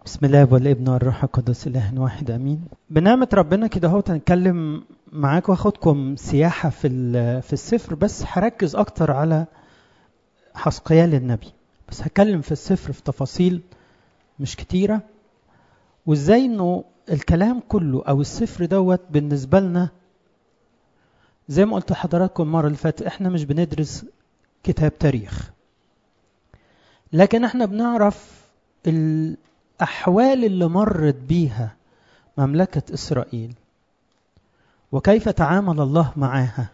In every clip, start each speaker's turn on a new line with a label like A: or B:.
A: بسم الله والابن والروح القدس اله واحد امين بنعمه ربنا كده اهو هنتكلم معاكم واخدكم سياحه في في السفر بس هركز اكتر على حسقيال النبي بس هتكلم في السفر في تفاصيل مش كتيره وازاي انه الكلام كله او السفر دوت بالنسبه لنا زي ما قلت لحضراتكم المره اللي فاتت احنا مش بندرس كتاب تاريخ لكن احنا بنعرف الأحوال اللي مرت بيها مملكة إسرائيل وكيف تعامل الله معاها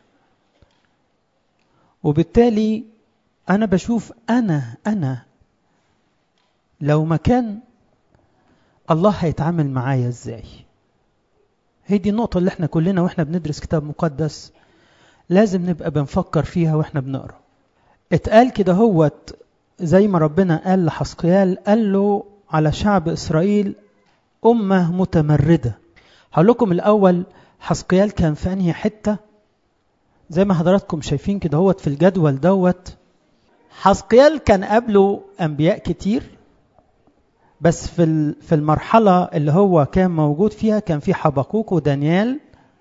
A: وبالتالي أنا بشوف أنا أنا لو مكان الله هيتعامل معايا إزاي هي دي النقطة اللي احنا كلنا واحنا بندرس كتاب مقدس لازم نبقى بنفكر فيها واحنا بنقرا اتقال كده هوت زي ما ربنا قال لحسقيال قال له على شعب إسرائيل أمة متمردة هقول لكم الأول حسقيال كان في أنهي حتة زي ما حضراتكم شايفين كده هوت في الجدول دوت حسقيال كان قبله أنبياء كتير بس في في المرحلة اللي هو كان موجود فيها كان في حبقوك ودانيال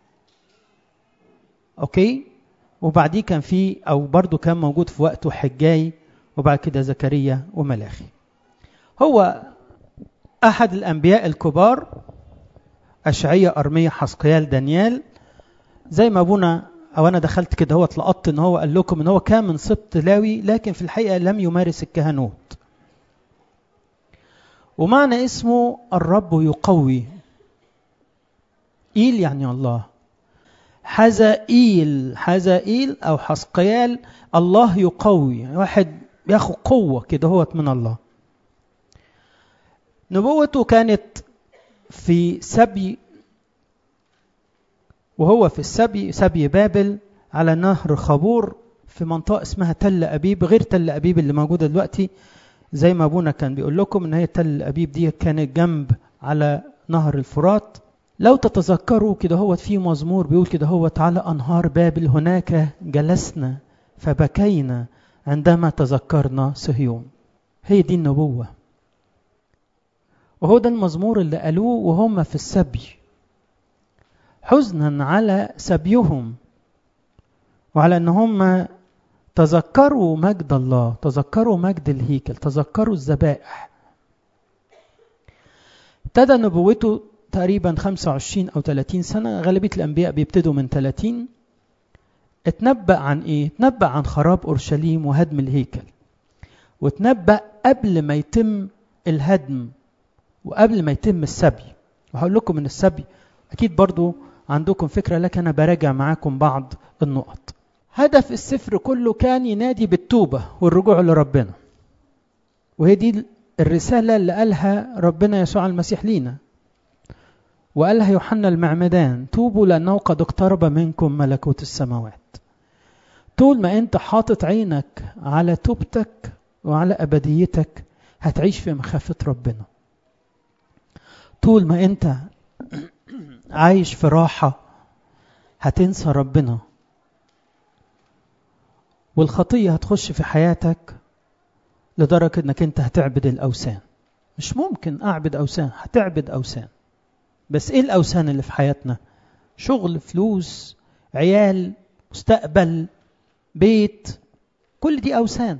A: أوكي وبعديه كان في أو برضه كان موجود في وقته حجاي وبعد كده زكريا وملاخي هو أحد الأنبياء الكبار أشعية أرمية حسقيال دانيال زي ما أبونا أو أنا دخلت كده هو اتلقطت إن هو قال لكم إن هو كان من سبط لاوي لكن في الحقيقة لم يمارس الكهنوت ومعنى اسمه الرب يقوي إيل يعني الله حزائيل حزائيل أو حسقيال الله يقوي واحد بياخد قوة كده هوت من الله نبوته كانت في سبي وهو في السبي سبي بابل على نهر خبور في منطقة اسمها تل أبيب غير تل أبيب اللي موجودة دلوقتي زي ما أبونا كان بيقول لكم إن هي تل أبيب دي كانت جنب على نهر الفرات لو تتذكروا كده هو في مزمور بيقول كده هو على أنهار بابل هناك جلسنا فبكينا عندما تذكرنا صهيون هي دي النبوة وهو ده المزمور اللي قالوه وهم في السبي حزنا على سبيهم وعلى ان هم تذكروا مجد الله تذكروا مجد الهيكل تذكروا الذبائح ابتدى نبوته تقريبا 25 او 30 سنه غالبيه الانبياء بيبتدوا من 30 اتنبأ عن ايه؟ اتنبأ عن خراب اورشليم وهدم الهيكل. واتنبأ قبل ما يتم الهدم وقبل ما يتم السبي. وهقول لكم ان السبي اكيد برضو عندكم فكره لكن انا براجع معاكم بعض النقط. هدف السفر كله كان ينادي بالتوبه والرجوع لربنا. وهي دي الرساله اللي قالها ربنا يسوع المسيح لينا. وقالها يوحنا المعمدان توبوا لأنه قد اقترب منكم ملكوت السماوات طول ما انت حاطط عينك على توبتك وعلى أبديتك هتعيش في مخافة ربنا طول ما انت عايش في راحة هتنسى ربنا والخطية هتخش في حياتك لدرجة انك انت هتعبد الأوثان مش ممكن أعبد أوثان هتعبد أوثان بس ايه الاوثان اللي في حياتنا شغل فلوس عيال مستقبل بيت كل دي اوثان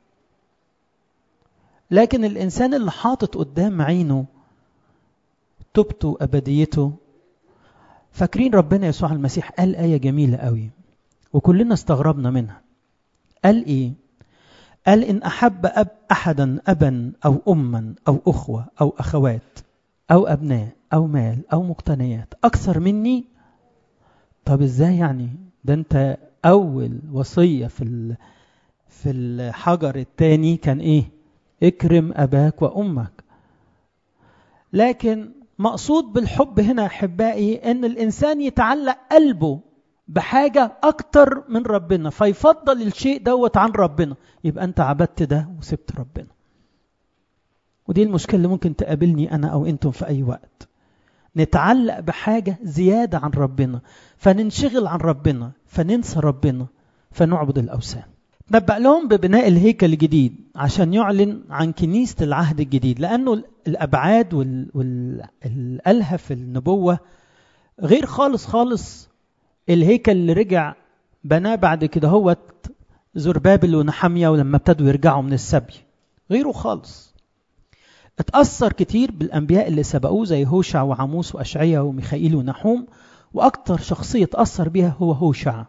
A: لكن الانسان اللي حاطط قدام عينه توبته ابديته فاكرين ربنا يسوع المسيح قال ايه جميله قوي وكلنا استغربنا منها قال ايه قال ان احب أب احدا ابا او اما او اخوه او اخوات او ابناء أو مال أو مقتنيات أكثر مني طب إزاي يعني ده أنت أول وصية في في الحجر الثاني كان إيه اكرم أباك وأمك لكن مقصود بالحب هنا أحبائي أن الإنسان يتعلق قلبه بحاجة أكتر من ربنا فيفضل الشيء دوت عن ربنا يبقى أنت عبدت ده وسبت ربنا ودي المشكلة اللي ممكن تقابلني أنا أو أنتم في أي وقت نتعلق بحاجة زيادة عن ربنا فننشغل عن ربنا فننسى ربنا فنعبد الأوثان نبأ لهم ببناء الهيكل الجديد عشان يعلن عن كنيسة العهد الجديد لأنه الأبعاد والألهة في النبوة غير خالص خالص الهيكل اللي رجع بناه بعد كده هو زربابل ونحمية ولما ابتدوا يرجعوا من السبي غيره خالص اتأثر كتير بالأنبياء اللي سبقوه زي هوشع وعاموس وأشعية وميخائيل ونحوم وأكتر شخصية تأثر بيها هو هوشع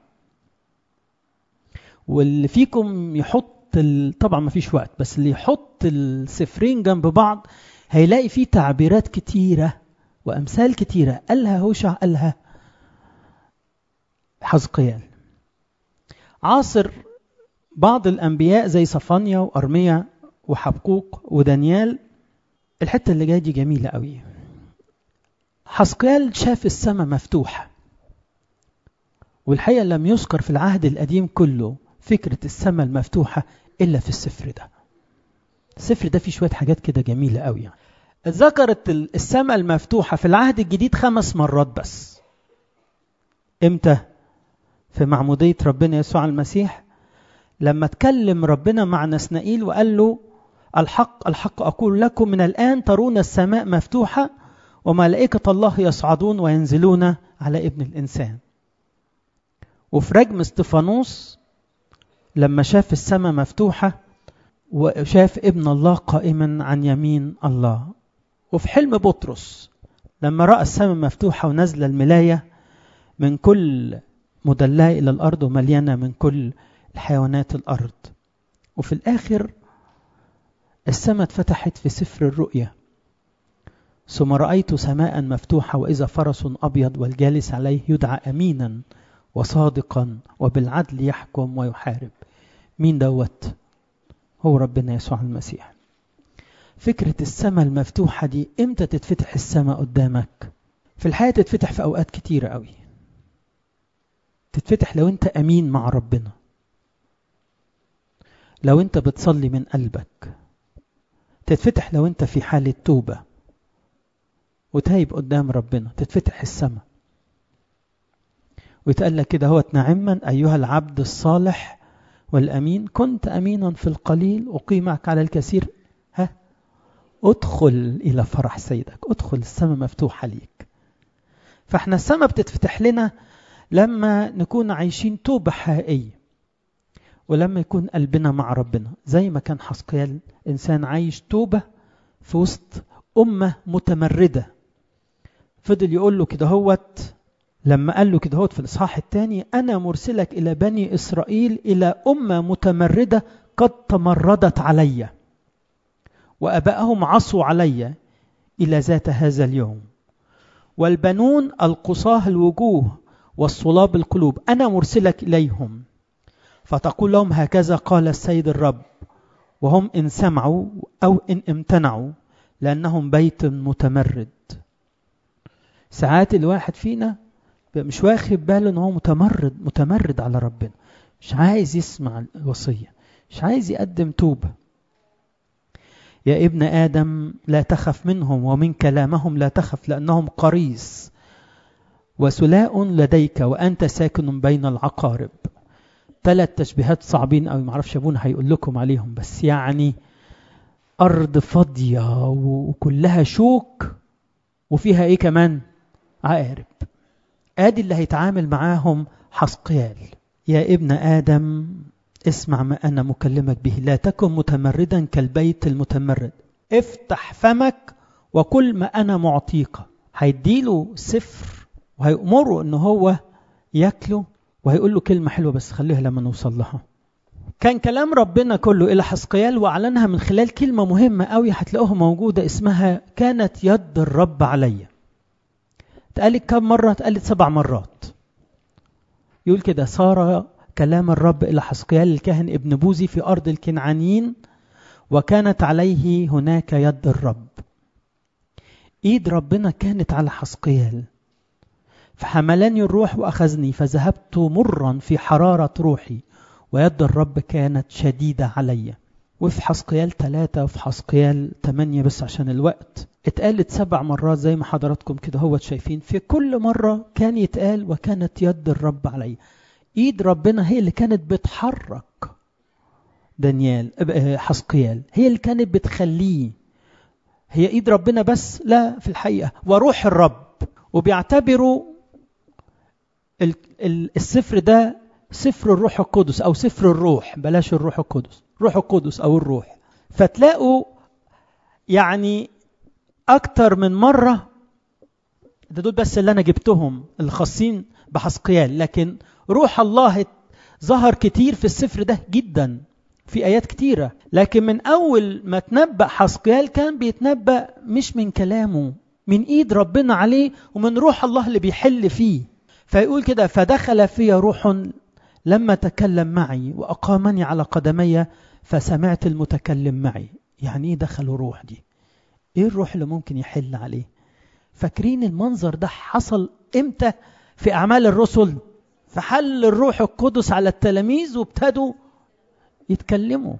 A: واللي فيكم يحط طبعا ما فيش وقت بس اللي يحط السفرين جنب بعض هيلاقي فيه تعبيرات كتيرة وأمثال كتيرة قالها هوشع قالها حزقيال عاصر بعض الأنبياء زي صفانيا وأرميا وحبقوق ودانيال الحتة اللي جاية دي جميلة قوي حسقيال شاف السماء مفتوحة والحقيقة لم يذكر في العهد القديم كله فكرة السماء المفتوحة إلا في السفر ده السفر ده فيه شوية حاجات كده جميلة قوي يعني. ذكرت السماء المفتوحة في العهد الجديد خمس مرات بس امتى في معمودية ربنا يسوع المسيح لما تكلم ربنا مع نسنائيل وقال له الحق الحق أقول لكم من الآن ترون السماء مفتوحة وملائكة الله يصعدون وينزلون على ابن الإنسان وفي رجم استفانوس لما شاف السماء مفتوحة وشاف ابن الله قائما عن يمين الله وفي حلم بطرس لما رأى السماء مفتوحة ونزل الملاية من كل مدلاة إلى الأرض ومليانة من كل الحيوانات الأرض وفي الآخر السماء اتفتحت في سفر الرؤيا ثم رأيت سماء مفتوحة وإذا فرس أبيض والجالس عليه يدعى أمينا وصادقا وبالعدل يحكم ويحارب مين دوت هو ربنا يسوع المسيح فكرة السماء المفتوحة دي امتى تتفتح السماء قدامك في الحياة تتفتح في أوقات كتيرة قوي تتفتح لو انت أمين مع ربنا لو انت بتصلي من قلبك تتفتح لو انت في حالة توبة وتايب قدام ربنا تتفتح السماء ويتقال لك كده هو نعما أيها العبد الصالح والأمين كنت أمينا في القليل أقيمك على الكثير ها ادخل إلى فرح سيدك ادخل السماء مفتوحة ليك فاحنا السماء بتتفتح لنا لما نكون عايشين توبة حقيقية ولما يكون قلبنا مع ربنا زي ما كان حسقيال إنسان عايش توبة في وسط أمة متمردة فضل يقول له كده هوت لما قال له كده هوت في الإصحاح الثاني أنا مرسلك إلى بني إسرائيل إلى أمة متمردة قد تمردت علي وأبائهم عصوا علي إلى ذات هذا اليوم والبنون القصاه الوجوه والصلاب القلوب أنا مرسلك إليهم فتقول لهم هكذا قال السيد الرب وهم إن سمعوا أو إن امتنعوا لأنهم بيت متمرد ساعات الواحد فينا مش واخد باله ان هو متمرد متمرد على ربنا مش عايز يسمع الوصية مش عايز يقدم توبة يا ابن آدم لا تخف منهم ومن كلامهم لا تخف لأنهم قريص وسلاء لديك وأنت ساكن بين العقارب ثلاث تشبيهات صعبين قوي معرفش ابونا هيقول لكم عليهم بس يعني أرض فاضية وكلها شوك وفيها إيه كمان عقارب آدي اللي هيتعامل معاهم حسقيال يا ابن آدم اسمع ما أنا مكلمك به لا تكن متمردا كالبيت المتمرد افتح فمك وكل ما أنا معطيك هيديله سفر وهيأمره ان هو ياكله وهيقول له كلمة حلوة بس خليها لما نوصل لها كان كلام ربنا كله إلى حسقيال وأعلنها من خلال كلمة مهمة قوي هتلاقوها موجودة اسمها كانت يد الرب عليّ اتقالت كم مرة؟ اتقالت سبع مرات. يقول كده صار كلام الرب إلى حسقيال الكاهن ابن بوزي في أرض الكنعانيين وكانت عليه هناك يد الرب. إيد ربنا كانت على حسقيال. فحملني الروح وأخذني فذهبت مرا في حرارة روحي ويد الرب كانت شديدة علي. وفي حسقيال ثلاثة وفي حسقيال ثمانية بس عشان الوقت اتقالت سبع مرات زي ما حضراتكم كده هو شايفين في كل مرة كان يتقال وكانت يد الرب علي ايد ربنا هي اللي كانت بتحرك دانيال حسقيال هي اللي كانت بتخليه هي ايد ربنا بس لا في الحقيقه وروح الرب وبيعتبروا السفر ده سفر الروح القدس او سفر الروح بلاش الروح القدس روح القدس او الروح فتلاقوا يعني اكتر من مره ده دول بس اللي انا جبتهم الخاصين بحسقيال لكن روح الله ظهر كتير في السفر ده جدا في ايات كتيره لكن من اول ما تنبأ حسقيال كان بيتنبأ مش من كلامه من ايد ربنا عليه ومن روح الله اللي بيحل فيه فيقول كده فدخل في روح لما تكلم معي واقامني على قدمي فسمعت المتكلم معي يعني ايه دخلوا روح دي ايه الروح اللي ممكن يحل عليه فاكرين المنظر ده حصل امتى في اعمال الرسل فحل الروح القدس على التلاميذ وابتدوا يتكلموا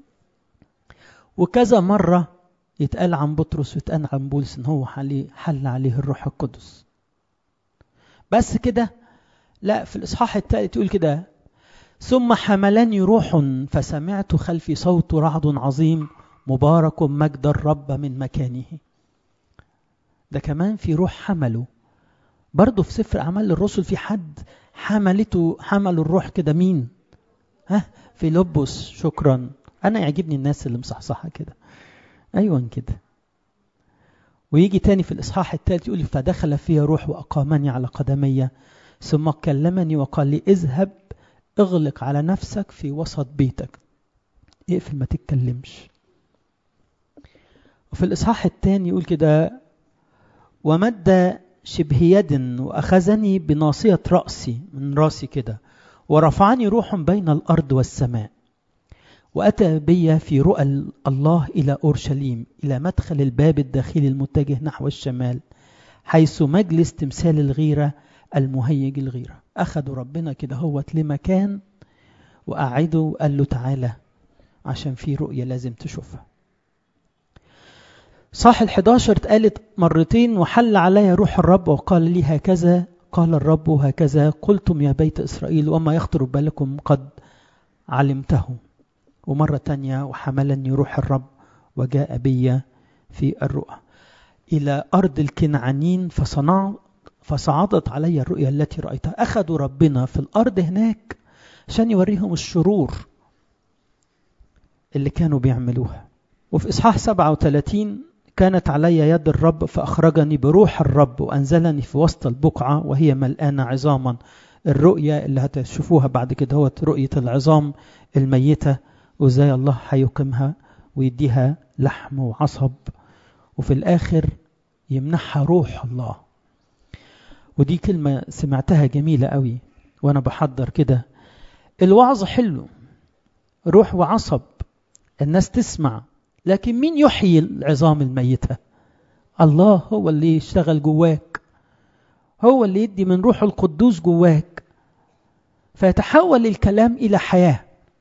A: وكذا مرة يتقال عن بطرس ويتقال عن بولس ان هو حل عليه الروح القدس بس كده لا في الاصحاح الثالث يقول كده ثم حملني روح فسمعت خلفي صوت رعد عظيم مبارك مجد الرب من مكانه ده كمان في روح حمله برضه في سفر أعمال الرسل في حد حملته حمل الروح كده مين ها في لبس شكرا أنا يعجبني الناس اللي مصحصحة كده أيوة كده ويجي تاني في الإصحاح الثالث يقول فدخل في روح وأقامني على قدمي ثم كلمني وقال لي اذهب اغلق على نفسك في وسط بيتك اقفل ما تتكلمش وفي الإصحاح الثاني يقول كده ومد شبه يد وأخذني بناصية رأسي من راسي كده ورفعني روح بين الأرض والسماء وأتى بي في رؤى الله إلى أورشليم إلى مدخل الباب الداخلي المتجه نحو الشمال حيث مجلس تمثال الغيرة المهيج الغيرة أخذوا ربنا كده هوت لمكان وقعدوا وقال له تعالى عشان في رؤية لازم تشوفها صح الحداشر اتقالت مرتين وحل علي روح الرب وقال لي هكذا قال الرب هكذا قلتم يا بيت إسرائيل وما يخطر بالكم قد علمته ومرة تانية وحملني روح الرب وجاء بي في الرؤى إلى أرض الكنعانين فصنعت فصعدت علي الرؤيا التي رأيتها أخذوا ربنا في الأرض هناك عشان يوريهم الشرور اللي كانوا بيعملوها وفي إصحاح 37 كانت علي يد الرب فأخرجني بروح الرب وأنزلني في وسط البقعة وهي ملآنة عظاما الرؤية اللي هتشوفوها بعد كده هو رؤية العظام الميتة وازاي الله هيقيمها ويديها لحم وعصب وفي الآخر يمنحها روح الله ودي كلمة سمعتها جميلة قوي وأنا بحضر كده الوعظ حلو روح وعصب الناس تسمع لكن مين يحيي العظام الميتة الله هو اللي يشتغل جواك هو اللي يدي من روح القدوس جواك فيتحول الكلام إلى حياة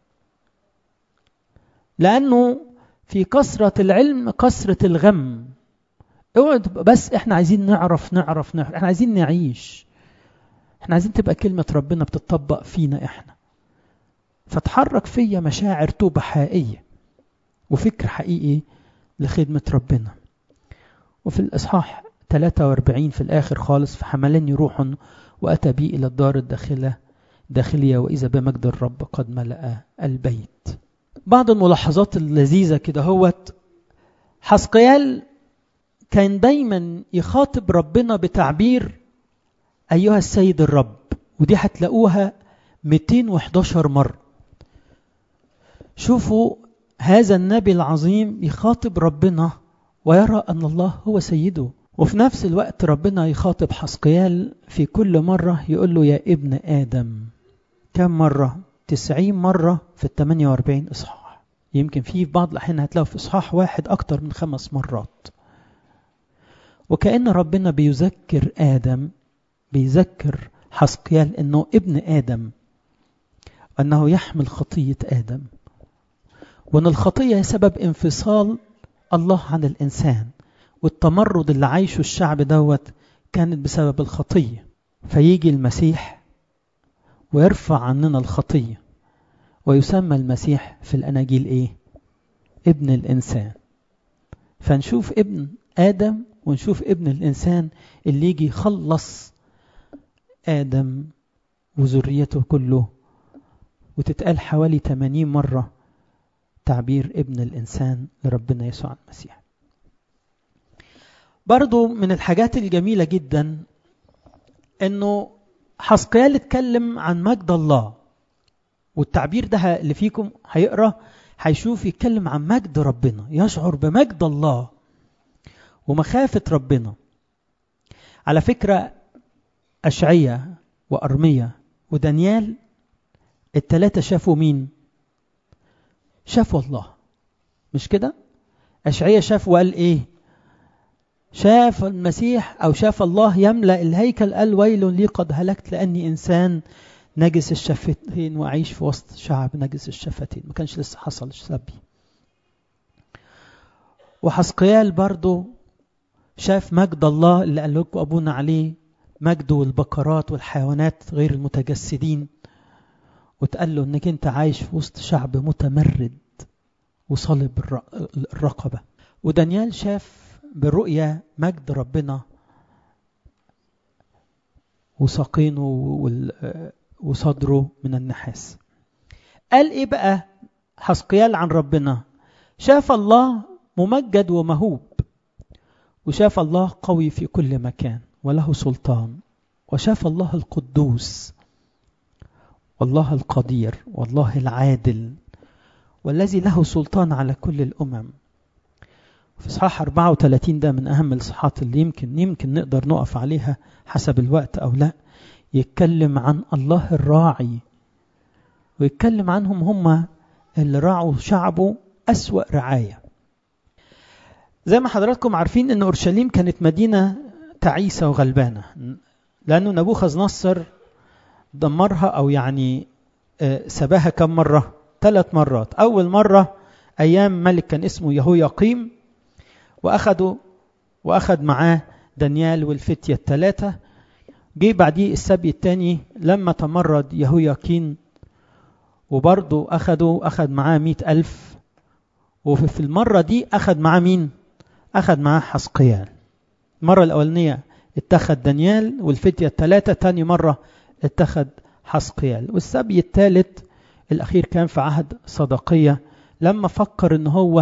A: لأنه في كثرة العلم كثرة الغم اوعد بس احنا عايزين نعرف نعرف نعرف احنا عايزين نعيش احنا عايزين تبقى كلمة ربنا بتطبق فينا احنا فتحرك فيا مشاعر توبة حقيقية وفكر حقيقي لخدمة ربنا وفي الإصحاح 43 في الآخر خالص فحملني روح وأتى بي إلى الدار الداخلة داخلية وإذا بمجد الرب قد ملأ البيت بعض الملاحظات اللذيذة كده هوت حسقيال كان دايما يخاطب ربنا بتعبير أيها السيد الرب ودي هتلاقوها 211 مرة شوفوا هذا النبي العظيم يخاطب ربنا ويرى أن الله هو سيده وفي نفس الوقت ربنا يخاطب حسقيال في كل مرة يقول له يا ابن آدم كم مرة؟ تسعين مرة في الثمانية واربعين إصحاح يمكن في بعض الأحيان هتلاقوا في إصحاح واحد أكتر من خمس مرات وكأن ربنا بيذكر آدم بيذكر حسقيال أنه ابن آدم أنه يحمل خطية آدم وأن الخطية هي سبب انفصال الله عن الإنسان والتمرد اللي عايشه الشعب دوت كانت بسبب الخطية فيجي المسيح ويرفع عننا الخطية ويسمى المسيح في الأناجيل إيه ابن الإنسان فنشوف ابن آدم ونشوف ابن الإنسان اللي يجي يخلص آدم وذريته كله وتتقال حوالي 80 مرة تعبير ابن الإنسان لربنا يسوع المسيح برضو من الحاجات الجميلة جدا انه حسقيال اتكلم عن مجد الله والتعبير ده اللي فيكم هيقرا هيشوف يتكلم عن مجد ربنا يشعر بمجد الله ومخافة ربنا على فكرة أشعية وأرمية ودانيال التلاتة شافوا مين شافوا الله مش كده أشعية شاف وقال إيه شاف المسيح أو شاف الله يملأ الهيكل قال ويل لي قد هلكت لأني إنسان نجس الشفتين وأعيش في وسط شعب نجس الشفتين ما كانش لسه حصل سبي وحسقيال برضو شاف مجد الله اللي قال لكم أبونا عليه مجده والبقرات والحيوانات غير المتجسدين وتقال له انك انت عايش في وسط شعب متمرد وصلب الرقبة ودانيال شاف برؤية مجد ربنا وساقينه وصدره من النحاس قال ايه بقى حسقيال عن ربنا شاف الله ممجد ومهوب وشاف الله قوي في كل مكان وله سلطان وشاف الله القدوس والله القدير والله العادل والذي له سلطان على كل الأمم في إصحاح 34 ده من أهم الإصحاحات اللي يمكن يمكن نقدر نقف عليها حسب الوقت أو لا يتكلم عن الله الراعي ويتكلم عنهم هم اللي راعوا شعبه أسوأ رعاية زي ما حضراتكم عارفين أن أورشليم كانت مدينة تعيسة وغلبانة لأنه نبوخذ نصر دمرها أو يعني سباها كم مرة ثلاث مرات أول مرة أيام ملك كان اسمه يهوياقيم وأخدوا وأخد معاه دانيال والفتية الثلاثة جه بعديه السبي الثاني لما تمرد يهوياكين وبرضه أخدوا أخد معاه مئة ألف وفي المرة دي أخد معاه مين؟ أخد معاه حسقيال المرة الأولانية اتخذ دانيال والفتية الثلاثة تاني مرة اتخذ حسقيال والسبي الثالث الأخير كان في عهد صدقية لما فكر ان هو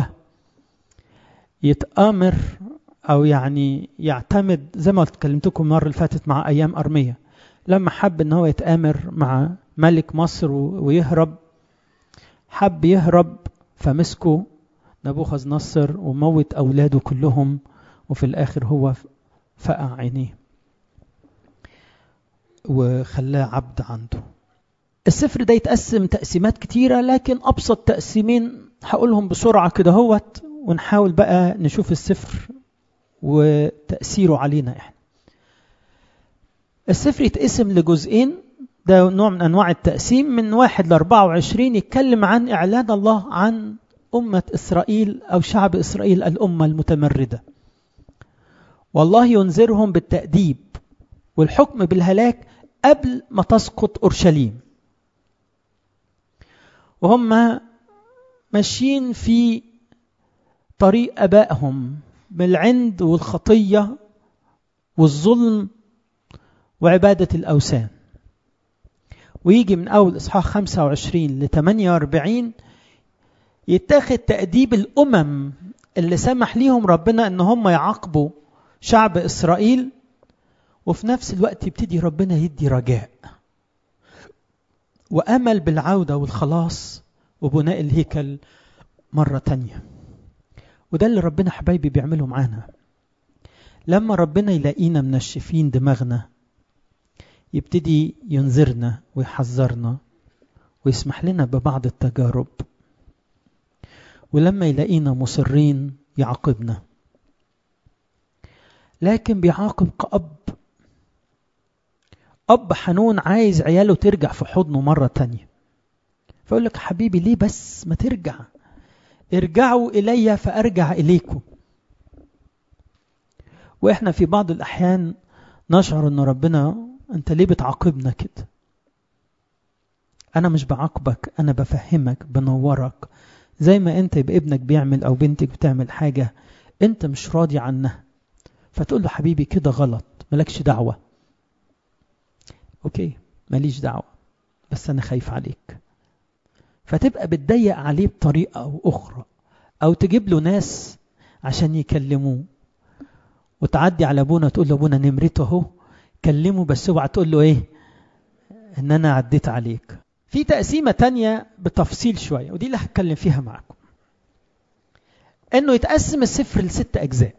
A: يتآمر أو يعني يعتمد زي ما اتكلمتكم المرة اللي فاتت مع أيام أرمية لما حب ان هو يتآمر مع ملك مصر ويهرب حب يهرب فمسكه نبوخذ نصر وموت أولاده كلهم وفي الآخر هو فقع عينيه وخلاه عبد عنده السفر ده يتقسم تقسيمات كتيرة لكن أبسط تقسيمين هقولهم بسرعة كده هوت ونحاول بقى نشوف السفر وتأثيره علينا إحنا السفر يتقسم لجزئين ده نوع من أنواع التقسيم من واحد لأربعة وعشرين يتكلم عن إعلان الله عن أمة إسرائيل أو شعب إسرائيل الأمة المتمردة والله ينذرهم بالتأديب والحكم بالهلاك قبل ما تسقط أورشليم وهم ماشيين في طريق أبائهم بالعند والخطية والظلم وعبادة الأوثان ويجي من أول إصحاح 25 ل 48 يتاخد تأديب الأمم اللي سمح ليهم ربنا إن هم يعاقبوا شعب إسرائيل وفي نفس الوقت يبتدي ربنا يدي رجاء وأمل بالعودة والخلاص وبناء الهيكل مرة تانية وده اللي ربنا حبايبي بيعمله معانا لما ربنا يلاقينا منشفين دماغنا يبتدي ينذرنا ويحذرنا ويسمح لنا ببعض التجارب ولما يلاقينا مصرين يعاقبنا لكن بيعاقب كأب أب حنون عايز عياله ترجع في حضنه مرة تانية فيقول لك حبيبي ليه بس ما ترجع ارجعوا إلي فأرجع إليكم وإحنا في بعض الأحيان نشعر أن ربنا أنت ليه بتعاقبنا كده انا مش بعاقبك انا بفهمك بنورك زي ما انت يبقى ابنك بيعمل او بنتك بتعمل حاجة انت مش راضي عنها فتقول له حبيبي كده غلط مالكش دعوة اوكي ماليش دعوة بس انا خايف عليك فتبقى بتضيق عليه بطريقة او اخرى او تجيب له ناس عشان يكلموه وتعدي على ابونا تقول له ابونا نمرته اهو كلمه بس اوعى تقول له ايه ان انا عديت عليك في تقسيمه تانية بتفصيل شويه ودي اللي هتكلم فيها معاكم انه يتقسم السفر لست اجزاء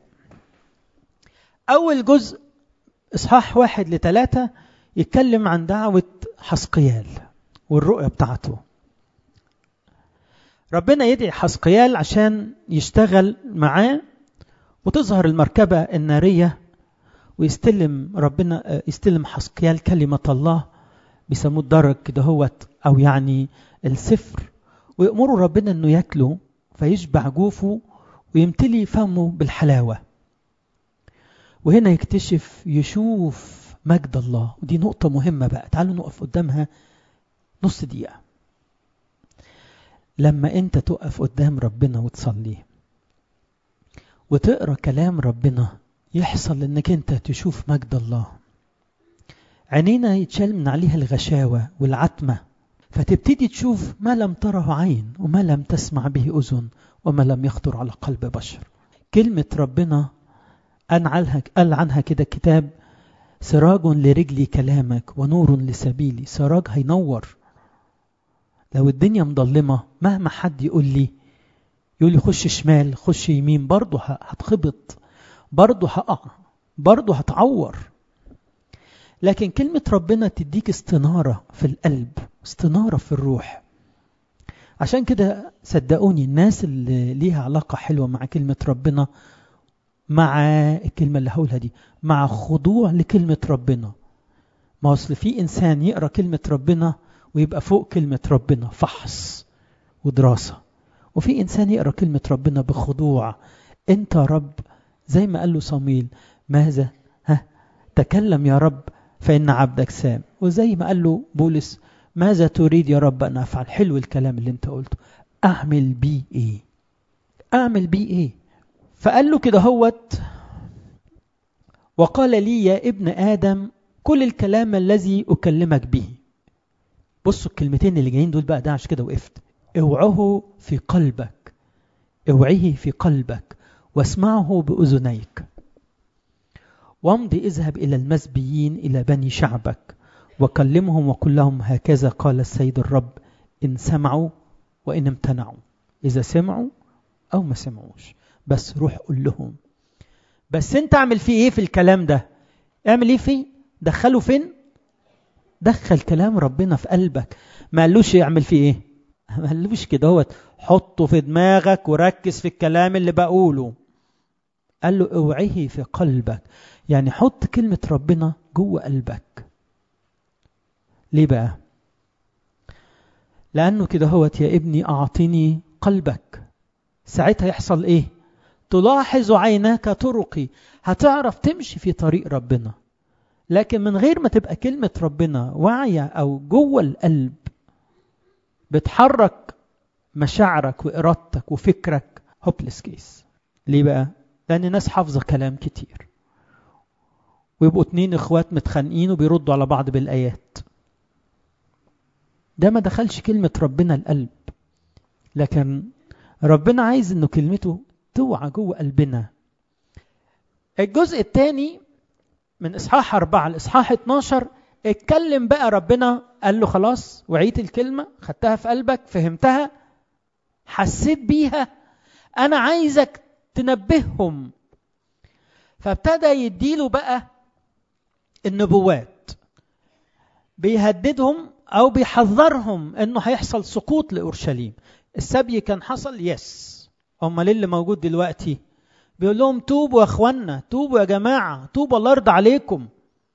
A: اول جزء اصحاح واحد لثلاثة يتكلم عن دعوة حسقيال والرؤية بتاعته ربنا يدعي حسقيال عشان يشتغل معاه وتظهر المركبة النارية ويستلم ربنا يستلم حسقيال كلمة الله بيسموه الدرج كده هوت أو يعني السفر ويأمروا ربنا إنه ياكله فيشبع جوفه ويمتلي فمه بالحلاوة وهنا يكتشف يشوف مجد الله ودي نقطة مهمة بقى تعالوا نقف قدامها نص دقيقة لما انت تقف قدام ربنا وتصلي وتقرا كلام ربنا يحصل انك انت تشوف مجد الله عينينا يتشال من عليها الغشاوة والعتمة فتبتدي تشوف ما لم تره عين وما لم تسمع به أذن وما لم يخطر على قلب بشر كلمة ربنا قال عنها كده كتاب سراج لرجلي كلامك ونور لسبيلي سراج هينور لو الدنيا مظلمة مهما حد يقول لي يقول لي خش شمال خش يمين برضه هتخبط برضه هقع برضه هتعور لكن كلمة ربنا تديك استنارة في القلب استنارة في الروح عشان كده صدقوني الناس اللي ليها علاقة حلوة مع كلمة ربنا مع الكلمة اللي هقولها دي مع خضوع لكلمة ربنا ما أصل في إنسان يقرأ كلمة ربنا ويبقى فوق كلمة ربنا فحص ودراسة وفي إنسان يقرأ كلمة ربنا بخضوع أنت رب زي ما قال له صميل ماذا ها تكلم يا رب فإن عبدك سام وزي ما قال له بولس ماذا تريد يا رب أن أفعل حلو الكلام اللي أنت قلته أعمل بيه إيه أعمل بيه إيه فقال له كده هوت وقال لي يا ابن آدم كل الكلام الذي أكلمك به بصوا الكلمتين اللي جايين دول بقى ده عشان كده وقفت اوعه في قلبك اوعيه في قلبك واسمعه بأذنيك وامضي اذهب إلى المسبيين إلى بني شعبك وكلمهم وقل لهم هكذا قال السيد الرب إن سمعوا وإن امتنعوا إذا سمعوا أو ما سمعوش بس روح قول لهم بس انت اعمل فيه ايه في الكلام ده اعمل ايه فيه دخله فين دخل كلام ربنا في قلبك ما قالوش يعمل فيه ايه ما قالوش كده هو حطه في دماغك وركز في الكلام اللي بقوله قال له اوعيه في قلبك يعني حط كلمة ربنا جوه قلبك ليه بقى لأنه كده هوت يا ابني أعطني قلبك ساعتها يحصل إيه تلاحظ عيناك طرقي هتعرف تمشي في طريق ربنا لكن من غير ما تبقى كلمة ربنا واعية أو جوه القلب بتحرك مشاعرك وإرادتك وفكرك هوبلس كيس ليه بقى؟ لأن الناس حافظة كلام كتير ويبقوا اتنين اخوات متخانقين وبيردوا على بعض بالآيات ده ما دخلش كلمة ربنا القلب لكن ربنا عايز انه كلمته توعى جوه قلبنا الجزء الثاني من اصحاح أربعة لاصحاح 12 اتكلم بقى ربنا قال له خلاص وعيت الكلمة خدتها في قلبك فهمتها حسيت بيها أنا عايزك تنبههم فابتدى يديله بقى النبوات بيهددهم أو بيحذرهم إنه هيحصل سقوط لأورشليم السبي كان حصل يس امال اللي موجود دلوقتي بيقول لهم توبوا يا اخوانا توبوا يا جماعه توبوا الله يرضى عليكم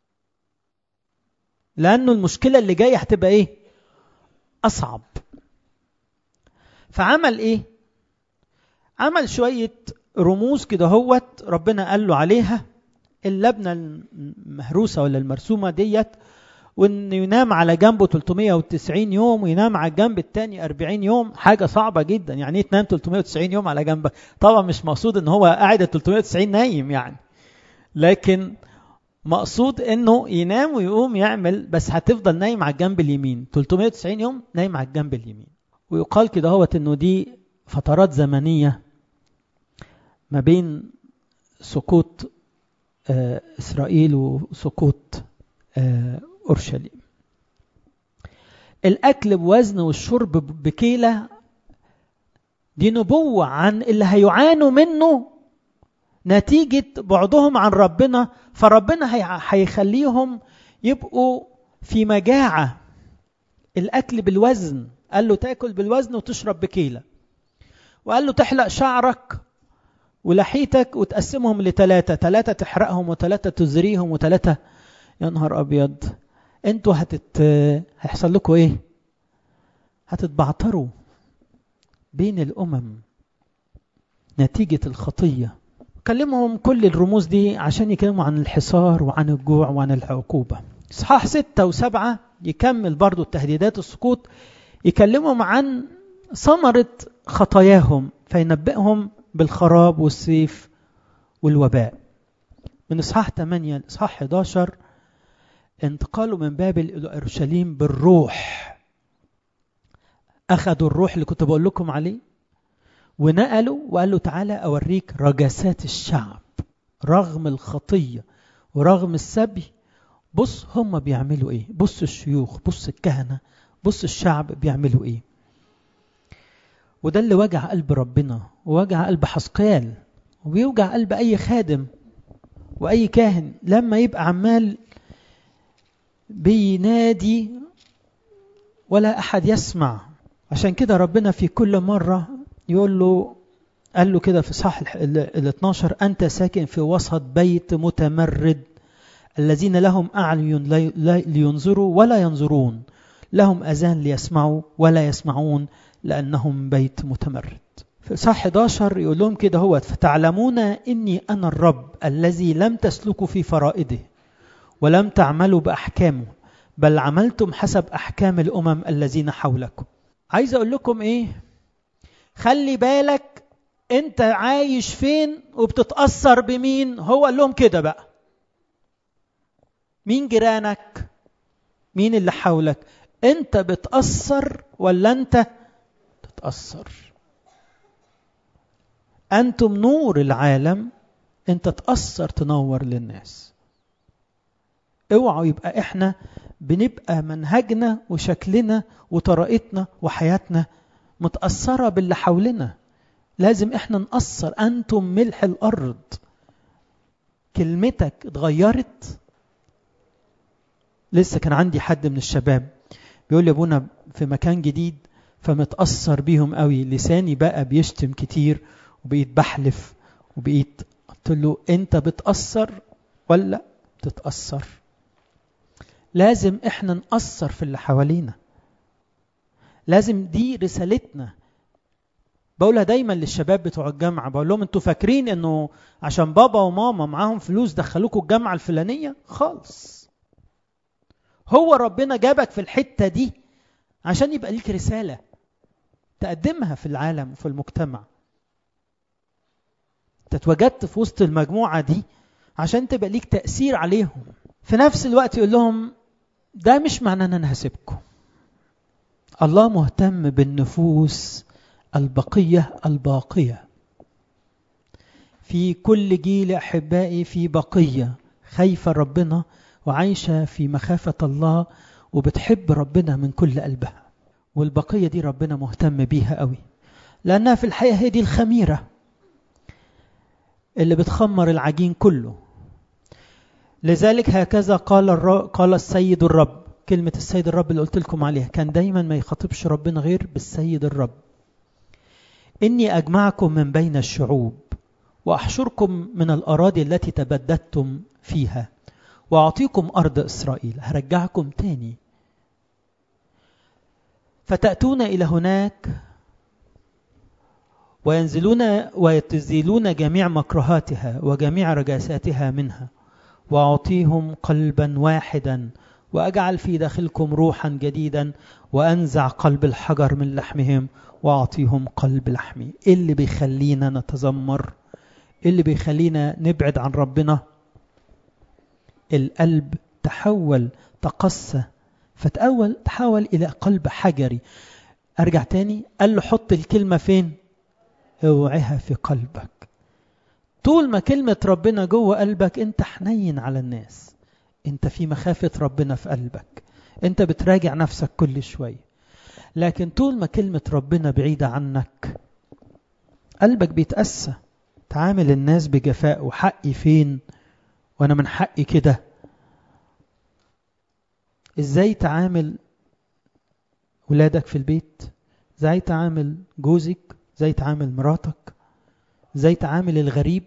A: لانه المشكله اللي جايه هتبقى ايه اصعب فعمل ايه عمل شويه رموز كده هوت ربنا قال له عليها اللبنه المهروسه ولا المرسومه ديت وانه ينام على جنبه 390 يوم وينام على الجنب الثاني 40 يوم حاجه صعبه جدا يعني ايه تنام 390 يوم على جنبك طبعا مش مقصود ان هو قاعد 390 نايم يعني لكن مقصود انه ينام ويقوم يعمل بس هتفضل نايم على الجنب اليمين 390 يوم نايم على الجنب اليمين ويقال كده هوت انه دي فترات زمنيه ما بين سقوط آه اسرائيل وسقوط آه اورشليم الاكل بوزن والشرب بكيله دي نبوه عن اللي هيعانوا منه نتيجة بعدهم عن ربنا فربنا هيخليهم يبقوا في مجاعة الأكل بالوزن قال له تاكل بالوزن وتشرب بكيلة وقال له تحلق شعرك ولحيتك وتقسمهم لثلاثة ثلاثة تحرقهم وثلاثة تزريهم وثلاثة يا نهار أبيض انتوا هتت هيحصل لكم ايه هتتبعتروا بين الأمم نتيجة الخطية كلمهم كل الرموز دي عشان يكلموا عن الحصار وعن الجوع وعن العقوبة إصحاح ستة وسبعة يكمل برضو التهديدات السقوط يكلمهم عن ثمرة خطاياهم فينبئهم بالخراب والسيف والوباء من إصحاح 8 لإصحاح 11 انتقالوا من بابل إلى أورشليم بالروح أخذوا الروح اللي كنت بقول لكم عليه ونقلوا وقال له تعالى أوريك رجسات الشعب رغم الخطية ورغم السبي بص هم بيعملوا ايه بص الشيوخ بص الكهنة بص الشعب بيعملوا ايه وده اللي وجع قلب ربنا ووجع قلب حسقيال وبيوجع قلب اي خادم واي كاهن لما يبقى عمال بينادي ولا احد يسمع عشان كده ربنا في كل مره يقول له قال له كده في صح ال 12 أنت ساكن في وسط بيت متمرد الذين لهم أعين لينظروا ولا ينظرون لهم أذان ليسمعوا ولا يسمعون لأنهم بيت متمرد في صح 11 يقول لهم كده هو فتعلمون إني أنا الرب الذي لم تسلكوا في فرائده ولم تعملوا بأحكامه بل عملتم حسب أحكام الأمم الذين حولكم عايز أقول لكم إيه خلي بالك انت عايش فين وبتتأثر بمين هو قال لهم كده بقى مين جيرانك مين اللي حولك انت بتأثر ولا انت تتأثر انتم نور العالم انت تأثر تنور للناس اوعوا يبقى احنا بنبقى منهجنا وشكلنا وطريقتنا وحياتنا متأثرة باللي حولنا لازم احنا نأثر أنتم ملح الأرض كلمتك اتغيرت لسه كان عندي حد من الشباب بيقول لي ابونا في مكان جديد فمتأثر بيهم قوي لساني بقى بيشتم كتير وبقيت بحلف وبقيت قلت له انت بتأثر ولا بتتأثر لازم احنا نأثر في اللي حوالينا لازم دي رسالتنا بقولها دايما للشباب بتوع الجامعه بقول لهم انتوا فاكرين انه عشان بابا وماما معاهم فلوس دخلوكوا الجامعه الفلانيه خالص هو ربنا جابك في الحته دي عشان يبقى ليك رساله تقدمها في العالم وفي المجتمع تتوجدت في وسط المجموعه دي عشان تبقى ليك تاثير عليهم في نفس الوقت يقول لهم ده مش معناه ان انا هسيبكم الله مهتم بالنفوس البقية الباقية في كل جيل أحبائي في بقية خايفة ربنا وعايشة في مخافة الله وبتحب ربنا من كل قلبها والبقية دي ربنا مهتم بيها قوي لأنها في الحقيقة هي دي الخميرة اللي بتخمر العجين كله لذلك هكذا قال الر... قال السيد الرب كلمة السيد الرب اللي قلت لكم عليها كان دايما ما يخاطبش ربنا غير بالسيد الرب إني أجمعكم من بين الشعوب وأحشركم من الأراضي التي تبددتم فيها وأعطيكم أرض إسرائيل هرجعكم تاني فتأتون إلى هناك وينزلون ويتزيلون جميع مكرهاتها وجميع رجاساتها منها وأعطيهم قلبا واحدا وأجعل في داخلكم روحا جديدا وأنزع قلب الحجر من لحمهم وأعطيهم قلب لحمي إيه اللي بيخلينا نتذمر إيه اللي بيخلينا نبعد عن ربنا القلب تحول تقسى فتأول تحول إلى قلب حجري أرجع تاني قال له حط الكلمة فين اوعها في قلبك طول ما كلمة ربنا جوه قلبك انت حنين على الناس انت في مخافة ربنا في قلبك انت بتراجع نفسك كل شوية لكن طول ما كلمة ربنا بعيدة عنك قلبك بيتأسى تعامل الناس بجفاء وحقي فين وانا من حقي كده ازاي تعامل ولادك في البيت ازاي تعامل جوزك ازاي تعامل مراتك ازاي تعامل الغريب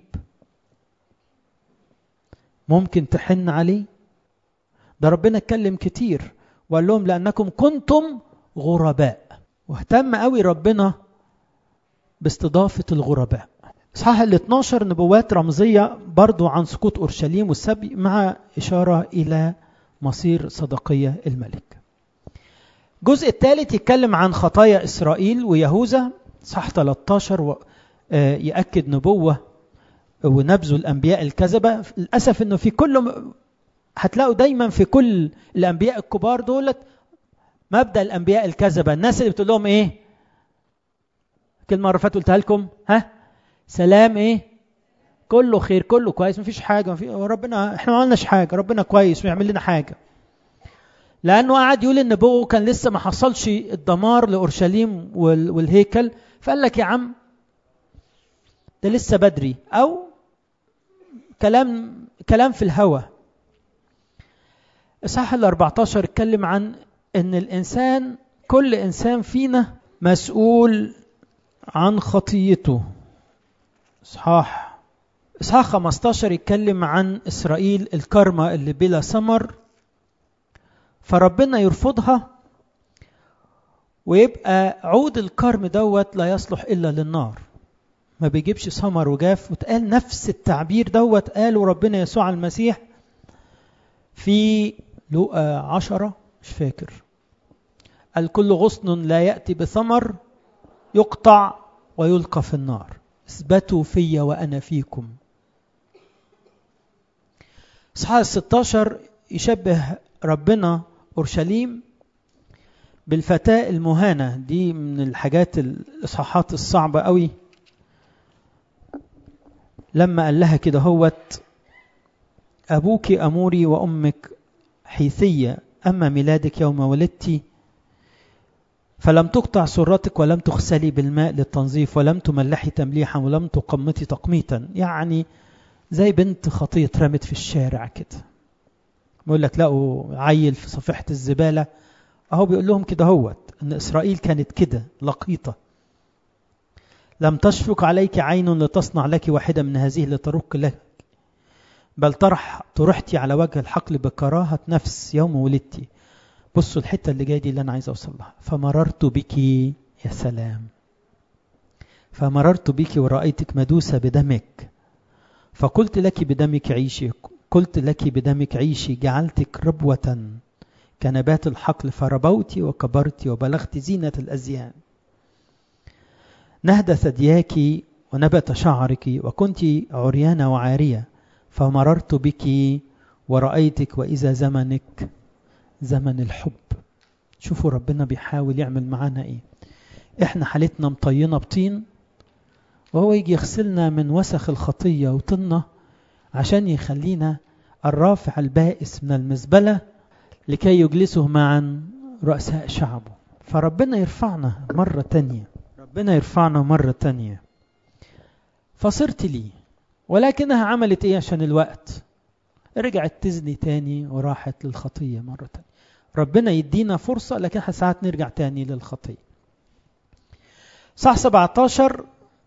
A: ممكن تحن عليه ده ربنا اتكلم كتير وقال لهم لأنكم كنتم غرباء واهتم قوي ربنا باستضافة الغرباء صح ال 12 نبوات رمزية برضو عن سقوط أورشليم والسبي مع إشارة إلى مصير صدقية الملك الجزء الثالث يتكلم عن خطايا إسرائيل ويهوذا صح 13 و... يأكد نبوة ونبذ الأنبياء الكذبة للأسف أنه في كل هتلاقوا دايما في كل الأنبياء الكبار دولت مبدأ الأنبياء الكذبة الناس اللي بتقول لهم إيه كلمة مرة فاتت قلتها لكم ها سلام إيه كله خير كله كويس مفيش حاجة مفيش ربنا احنا ما عملناش حاجة ربنا كويس ويعمل لنا حاجة لأنه قعد يقول النبوة كان لسه ما حصلش الدمار لأورشليم والهيكل فقال لك يا عم ده لسه بدري أو كلام كلام في الهوى إصحاح ال 14 اتكلم عن إن الإنسان كل إنسان فينا مسؤول عن خطيته إصحاح إصحاح 15 يتكلم عن إسرائيل الكرمة اللي بلا ثمر فربنا يرفضها ويبقى عود الكرم دوت لا يصلح إلا للنار ما بيجيبش ثمر وجاف وتقال نفس التعبير دوت قاله ربنا يسوع المسيح في لوقا عشرة مش فاكر قال كل غصن لا يأتي بثمر يقطع ويلقى في النار اثبتوا في وأنا فيكم إصحاح 16 يشبه ربنا أورشليم بالفتاة المهانة دي من الحاجات الإصحاحات الصعبة قوي لما قال لها كده هوت أبوك أموري وأمك حيثية أما ميلادك يوم ولدتي فلم تقطع سرتك ولم تغسلي بالماء للتنظيف ولم تملحي تمليحا ولم تقمتي تقميتا يعني زي بنت خطية رمت في الشارع كده بيقول لك لقوا عيل في صفيحة الزبالة أهو بيقول لهم كده هوت إن إسرائيل كانت كده لقيطة لم تشفق عليك عين لتصنع لك واحدة من هذه لترك لك بل طرح طرحتي على وجه الحقل بكراهة نفس يوم ولدتي بصوا الحتة اللي جاية دي اللي أنا عايز أوصل لها فمررت بك يا سلام فمررت بك ورأيتك مدوسة بدمك فقلت لك بدمك عيشي قلت لك بدمك عيشي جعلتك ربوة كنبات الحقل فربوت وكبرت وبلغت زينة الأزيان نهد ثدياك ونبت شعرك وكنت عريانة وعارية فمررت بك ورأيتك وإذا زمنك زمن الحب شوفوا ربنا بيحاول يعمل معانا ايه احنا حالتنا مطينة بطين وهو يجي يغسلنا من وسخ الخطية وطنة عشان يخلينا الرافع البائس من المزبلة لكي يجلسه معا رؤساء شعبه فربنا يرفعنا مرة تانية ربنا يرفعنا مرة تانية فصرت لي ولكنها عملت ايه عشان الوقت رجعت تزني تاني وراحت للخطية مرة تانية ربنا يدينا فرصة لكن ساعات نرجع تاني للخطية صح 17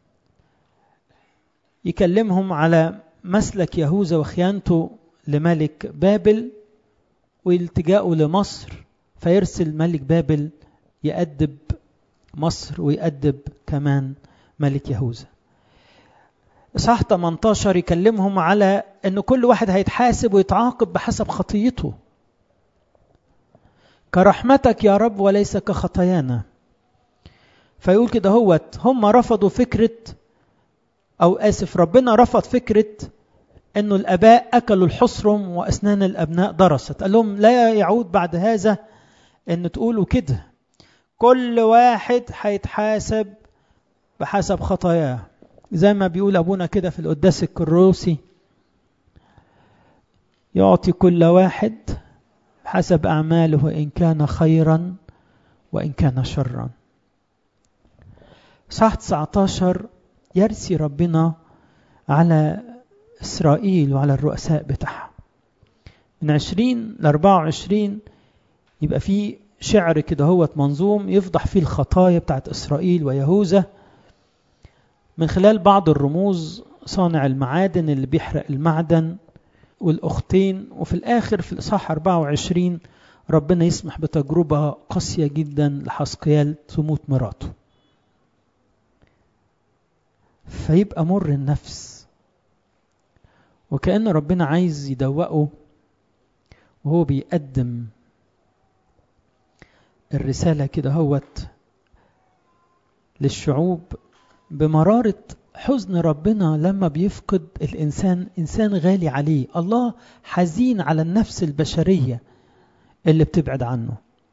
A: يكلمهم على مسلك يهوذا وخيانته لملك بابل والتجاؤه لمصر فيرسل ملك بابل يأدب مصر ويأدب كمان ملك يهوذا إصحاح 18 يكلمهم على أن كل واحد هيتحاسب ويتعاقب بحسب خطيته كرحمتك يا رب وليس كخطايانا فيقول كده هوت هم رفضوا فكرة أو آسف ربنا رفض فكرة أنه الآباء أكلوا الحصرم وأسنان الأبناء درست قال لهم لا يعود بعد هذا أن تقولوا كده كل واحد هيتحاسب بحسب خطاياه زي ما بيقول أبونا كده في القداس الكروسي يعطي كل واحد حسب أعماله إن كان خيرا وإن كان شرا صح 19 يرسي ربنا على إسرائيل وعلى الرؤساء بتاعها من 20 ل 24 يبقى في شعر كده هو منظوم يفضح فيه الخطايا بتاعت إسرائيل ويهوذا من خلال بعض الرموز صانع المعادن اللي بيحرق المعدن والأختين وفي الآخر في الإصحاح 24 ربنا يسمح بتجربة قاسية جدا لحسقيال تموت مراته فيبقى مر النفس وكأن ربنا عايز يدوقه وهو بيقدم الرسالة كده هوت للشعوب بمرارة حزن ربنا لما بيفقد الإنسان إنسان غالي عليه الله حزين على النفس البشرية اللي بتبعد عنه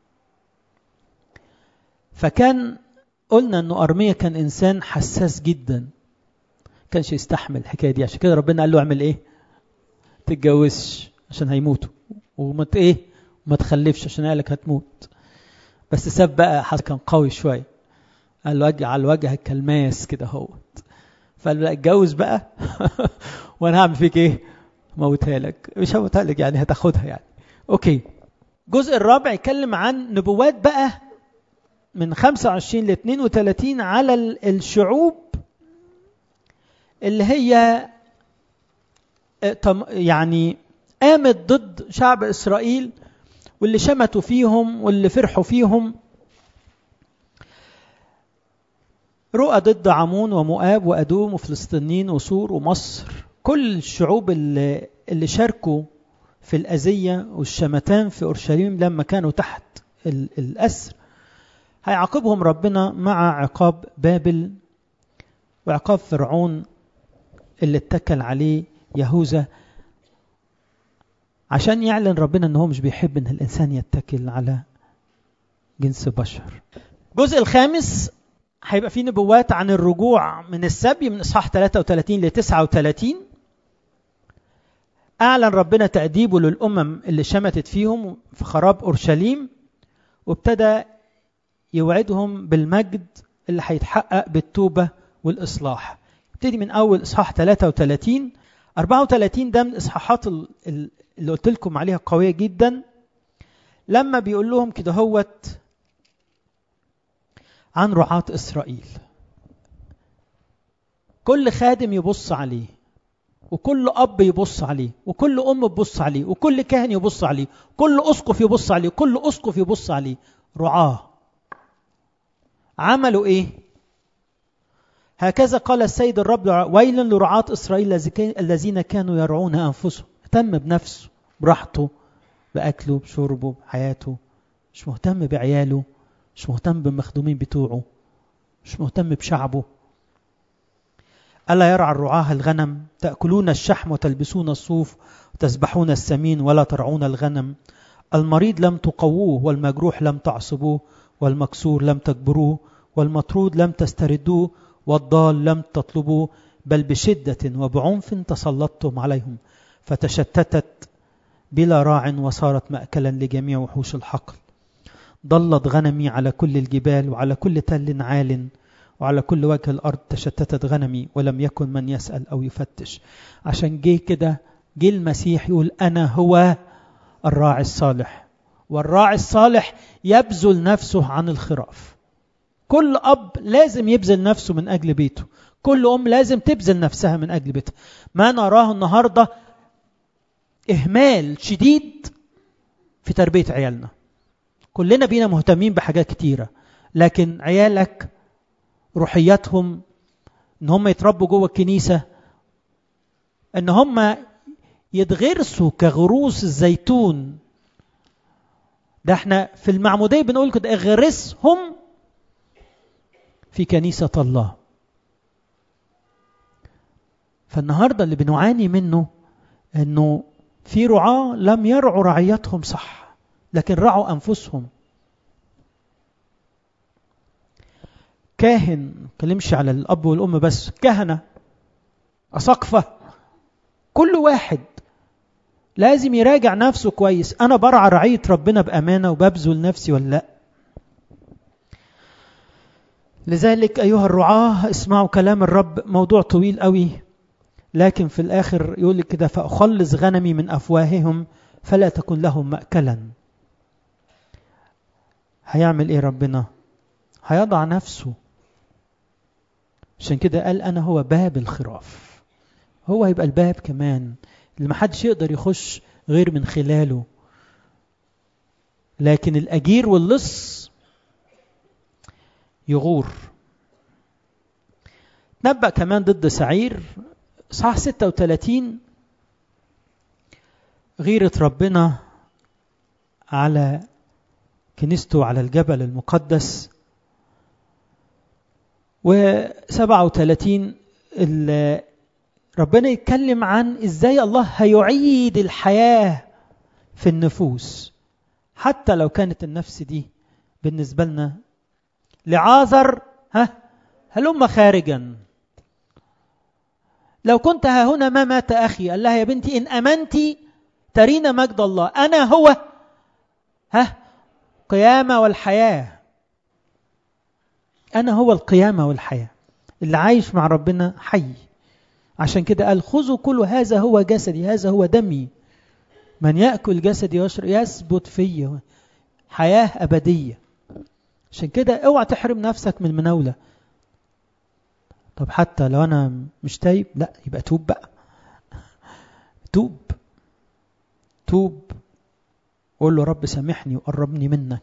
A: فكان قلنا أنه أرمية كان إنسان حساس جدا كانش يستحمل الحكاية دي عشان كده ربنا قال له اعمل إيه تتجوزش عشان هيموتوا وما إيه ما تخلفش عشان قالك هتموت بس ساب بقى كان قوي شوية قال له اجعل وجهك كالماس كده هوت فقال له اتجوز بقى وانا هعمل فيك ايه موتها لك مش هموتها لك يعني هتاخدها يعني اوكي الجزء الرابع يتكلم عن نبوات بقى من 25 ل 32 على الشعوب اللي هي يعني قامت ضد شعب اسرائيل واللي شمتوا فيهم واللي فرحوا فيهم رؤى ضد عمون ومؤاب وأدوم وفلسطينيين وسور ومصر كل الشعوب اللي, اللي شاركوا في الأذية والشمتان في أورشليم لما كانوا تحت الأسر هيعاقبهم ربنا مع عقاب بابل وعقاب فرعون اللي اتكل عليه يهوذا عشان يعلن ربنا ان هو مش بيحب ان الانسان يتكل على جنس بشر الجزء الخامس هيبقى فيه نبوات عن الرجوع من السبي من اصحاح 33 ل 39 اعلن ربنا تاديبه للامم اللي شمتت فيهم في خراب اورشليم وابتدى يوعدهم بالمجد اللي هيتحقق بالتوبه والاصلاح ابتدي من اول اصحاح 33 34 ده من الاصحاحات اللي قلت لكم عليها قويه جدا لما بيقول لهم كده هوت عن رعاة إسرائيل كل خادم يبص عليه وكل أب يبص عليه وكل أم تبص عليه وكل كاهن يبص عليه كل أسقف يبص عليه كل أسقف يبص عليه رعاة عملوا إيه هكذا قال السيد الرب ويل لرعاة إسرائيل الذين كانوا يرعون أنفسهم اهتم بنفسه براحته بأكله بشربه بحياته مش مهتم بعياله مش مهتم بالمخدومين بتوعه مش مهتم بشعبه ألا يرعى الرعاة الغنم تأكلون الشحم وتلبسون الصوف وتسبحون السمين ولا ترعون الغنم المريض لم تقووه والمجروح لم تعصبوه والمكسور لم تجبروه والمطرود لم تستردوه والضال لم تطلبوه بل بشدة وبعنف تسلطتم عليهم فتشتتت بلا راع وصارت مأكلا لجميع وحوش الحقل ضلت غنمي على كل الجبال وعلى كل تل عال وعلى كل وجه الأرض تشتتت غنمي ولم يكن من يسأل أو يفتش عشان جه كده جه المسيح يقول أنا هو الراعي الصالح والراعي الصالح يبذل نفسه عن الخراف كل أب لازم يبذل نفسه من أجل بيته كل أم لازم تبذل نفسها من أجل بيتها ما نراه النهاردة إهمال شديد في تربية عيالنا كلنا بينا مهتمين بحاجات كتيرة لكن عيالك روحياتهم ان هم يتربوا جوه الكنيسة ان هم يتغرسوا كغروس الزيتون ده احنا في المعمودية بنقول كده اغرسهم في كنيسة الله فالنهاردة اللي بنعاني منه انه في رعاة لم يرعوا رعيتهم صح لكن رعوا انفسهم كاهن كلمش على الاب والام بس كهنة اساقفة كل واحد لازم يراجع نفسه كويس انا برعى رعية ربنا بامانة وببذل نفسي ولا لا لذلك ايها الرعاة اسمعوا كلام الرب موضوع طويل قوي لكن في الآخر يقول لك كده فأخلص غنمي من أفواههم فلا تكن لهم مأكلا هيعمل إيه ربنا هيضع نفسه عشان كده قال أنا هو باب الخراف هو هيبقى الباب كمان اللي محدش يقدر يخش غير من خلاله لكن الأجير واللص يغور نبأ كمان ضد سعير صح 36 غيرة ربنا على كنيسته على الجبل المقدس و37 ربنا يتكلم عن ازاي الله هيعيد الحياة في النفوس حتى لو كانت النفس دي بالنسبة لنا لعاذر ها هلم خارجا لو كنت ها هنا ما مات أخي قال لها يا بنتي إن أمنت ترين مجد الله أنا هو ها قيامة والحياة أنا هو القيامة والحياة اللي عايش مع ربنا حي عشان كده قال خذوا كل هذا هو جسدي هذا هو دمي من يأكل جسدي ويشرب يثبت فيه حياة أبدية عشان كده اوعى تحرم نفسك من المناولة طب حتى لو انا مش تايب لا يبقى توب بقى توب توب قول له رب سامحني وقربني منك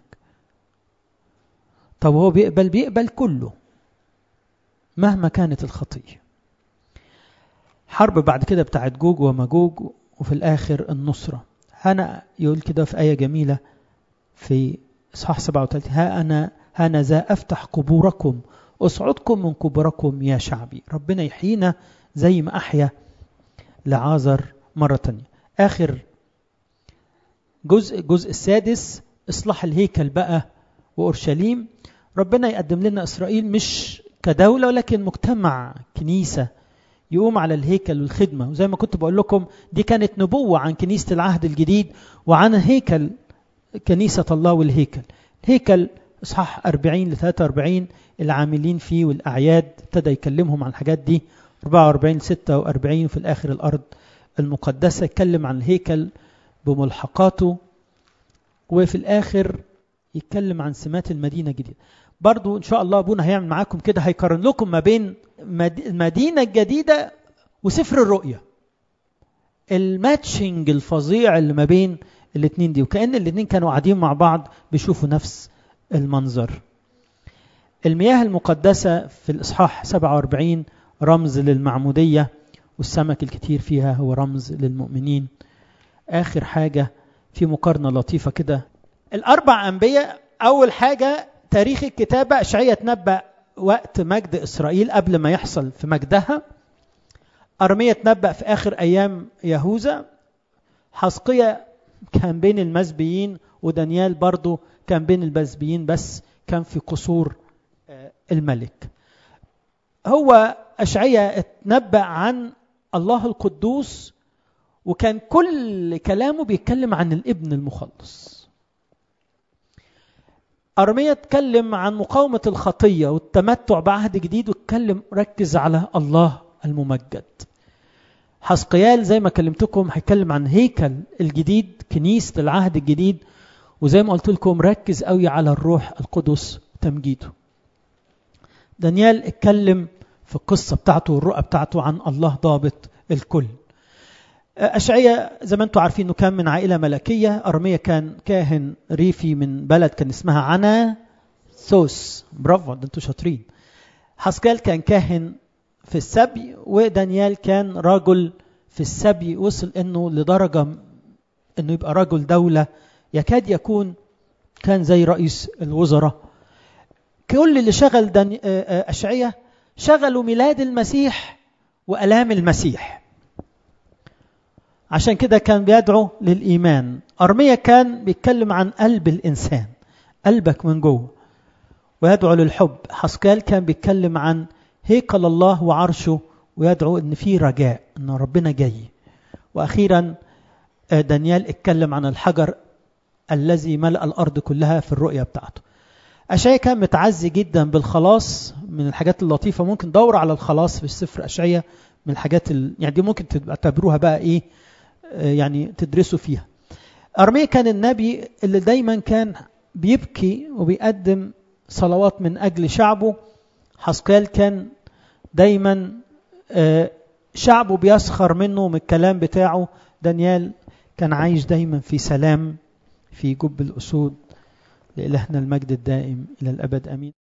A: طب هو بيقبل بيقبل كله مهما كانت الخطية حرب بعد كده بتاعت جوج ومجوج وفي الآخر النصرة أنا يقول كده في آية جميلة في إصحاح 37 ها أنا ها ذا أفتح قبوركم أصعدكم من قبوركم يا شعبي ربنا يحيينا زي ما أحيا لعازر مرة تانية آخر جزء الجزء السادس إصلاح الهيكل بقى وأورشليم ربنا يقدم لنا إسرائيل مش كدولة ولكن مجتمع كنيسة يقوم على الهيكل والخدمة وزي ما كنت بقول لكم دي كانت نبوة عن كنيسة العهد الجديد وعن هيكل كنيسة الله والهيكل هيكل إصحاح 40 ل 43 العاملين فيه والأعياد ابتدى يكلمهم عن الحاجات دي 44 ل 46 وفي الآخر الأرض المقدسة يتكلم عن الهيكل بملحقاته وفي الآخر يتكلم عن سمات المدينة الجديدة برضو إن شاء الله أبونا هيعمل معاكم كده هيقارن لكم ما بين المدينة الجديدة وسفر الرؤية الماتشنج الفظيع اللي ما بين الاثنين دي وكأن الاثنين كانوا قاعدين مع بعض بيشوفوا نفس المنظر المياه المقدسة في الإصحاح 47 رمز للمعمودية والسمك الكتير فيها هو رمز للمؤمنين آخر حاجة في مقارنة لطيفة كده الأربع أنبياء أول حاجة تاريخ الكتابة أشعية تنبأ وقت مجد إسرائيل قبل ما يحصل في مجدها أرمية تنبأ في آخر أيام يهوذا حسقية كان بين المسبيين ودانيال برضو كان بين المسبيين بس كان في قصور الملك هو أشعية اتنبأ عن الله القدوس وكان كل كلامه بيتكلم عن الابن المخلص أرمية اتكلم عن مقاومة الخطية والتمتع بعهد جديد واتكلم ركز على الله الممجد حسقيال زي ما كلمتكم هيتكلم عن هيكل الجديد كنيسة العهد الجديد وزي ما قلت لكم ركز قوي على الروح القدس تمجيده دانيال اتكلم في القصة بتاعته والرؤى بتاعته عن الله ضابط الكل أشعية زي ما انتم عارفين انه كان من عائلة ملكية أرمية كان كاهن ريفي من بلد كان اسمها عنا ثوس برافو ده انتوا شاطرين حسكال كان كاهن في السبي ودانيال كان رجل في السبي وصل انه لدرجة انه يبقى رجل دولة يكاد يكون كان زي رئيس الوزراء كل اللي شغل دن... أشعية شغلوا ميلاد المسيح وألام المسيح عشان كده كان بيدعو للإيمان أرمية كان بيتكلم عن قلب الإنسان قلبك من جوه ويدعو للحب حسكال كان بيتكلم عن هيكل الله وعرشه ويدعو ان في رجاء ان ربنا جاي واخيرا دانيال اتكلم عن الحجر الذي ملأ الارض كلها في الرؤيه بتاعته أشعيا كان متعزي جدا بالخلاص من الحاجات اللطيفة ممكن دور على الخلاص في السفر أشعيا من الحاجات ال... يعني دي ممكن تعتبروها بقى إيه يعني تدرسوا فيها أرميا كان النبي اللي دايما كان بيبكي وبيقدم صلوات من أجل شعبه حسقال كان دايما شعبه بيسخر منه من الكلام بتاعه دانيال كان عايش دايما في سلام في جب الأسود لإلهنا المجد الدائم إلى الأبد أمين